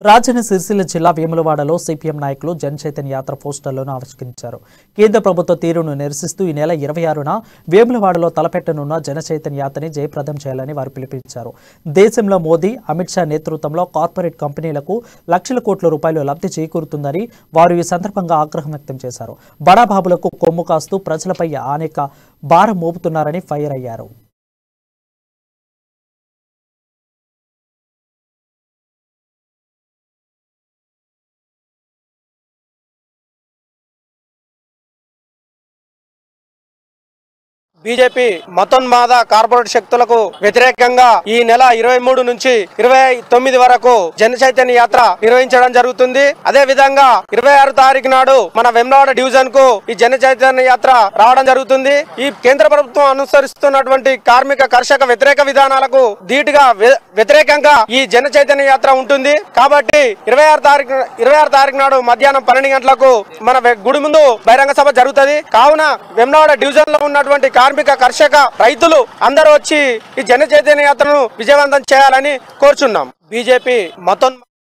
రాజన్న సిరిసిల్ల జిల్లా వేములవాడలో సిపిఎం నాయకులు జన్ చైతన్య యాత్ర పోస్టర్లను ఆవిష్కరించారు కేంద్ర ప్రభుత్వ తీరును నిరసిస్తూ ఈ నెల ఇరవై ఆరున వేములవాడలో తలపెట్టనున్న జన చైతన్య యాత్రని జయప్రదం చేయాలని వారు పిలుపునిచ్చారు దేశంలో మోదీ అమిత్ షా నేతృత్వంలో కార్పొరేట్ కంపెనీలకు లక్షల కోట్ల రూపాయలు లబ్ధి చేకూరుతుందని వారు ఈ సందర్భంగా ఆగ్రహం వ్యక్తం చేశారు బడాబాబులకు కొమ్ము కాస్తూ ప్రజలపై అనేక భారం మోపుతున్నారని ఫైర్ అయ్యారు బీజేపీ మతోన్మాద కార్పొరేట్ శక్తులకు వ్యతిరేకంగా ఈ నెల ఇరవై మూడు నుంచి ఇరవై తొమ్మిది వరకు జన చైతన్య యాత్ర నిర్వహించడం జరుగుతుంది అదే విధంగా ఇరవై ఆరు తారీఖు నాడు మన వెమ్లవాడ డివిజన్ కు ఈ జన చైతన్య యాత్ర రావడం జరుగుతుంది ఈ కేంద్ర ప్రభుత్వం అనుసరిస్తున్నటువంటి కార్మిక కర్షక వ్యతిరేక విధానాలకు ధీటుగా వ్య- వ్యతిరేకంగా ఈ జన చైతన్య యాత్ర ఉంటుంది కాబట్టి ఇరవై ఆరు తారీఖు ఇరవై ఆరు తారీఖు నాడు మధ్యాహ్నం పన్నెండు గంటలకు మన వె- గుడి ముందు బహిరంగ సభ జరుగుతుంది కావున వెమ్లవాడ డివిజన్ లో ఉన్నటువంటి కార్మిక కర్షక రైతులు అందరూ వచ్చి ఈ జన చైతన్య యాత్రను విజయవంతం చేయాలని కోరుచున్నాం బీజేపీ మతోన్